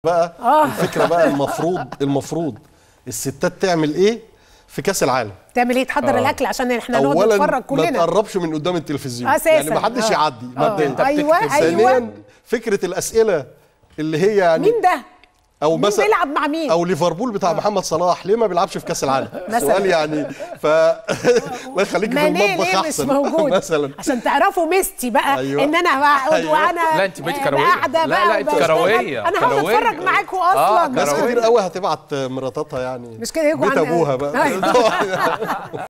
بقى آه. الفكره بقى المفروض المفروض الستات تعمل ايه في كاس العالم تعمل ايه تحضر الاكل عشان احنا نقعد اولا نتفرج ما كلنا تقربش من قدام التلفزيون أساساً. يعني ما حدش آه. يعدي آه. مبدئيا ايوه ايوه ثانيا فكره الاسئله اللي هي يعني مين ده او مين مثلا بيلعب مع مين او ليفربول بتاع محمد صلاح ليه ما بيلعبش في كاس العالم مثلاً. سؤال يعني ف الله يخليك في ماني المطبخ ليه مش احسن موجود مثلا عشان تعرفوا ميستي بقى أيوة. ان انا بقعد أيوة. وانا لا، أنت بقيتي آه، كروية. قاعده لا، بقى لا، أنت وبشتغل. كروية. انا هقعد كروية. اتفرج معاكم آه، اصلا ناس كروية. كتير قوي هتبعت مراتاتها يعني مش كده يجوا بيت عن- ابوها بقى أيوة.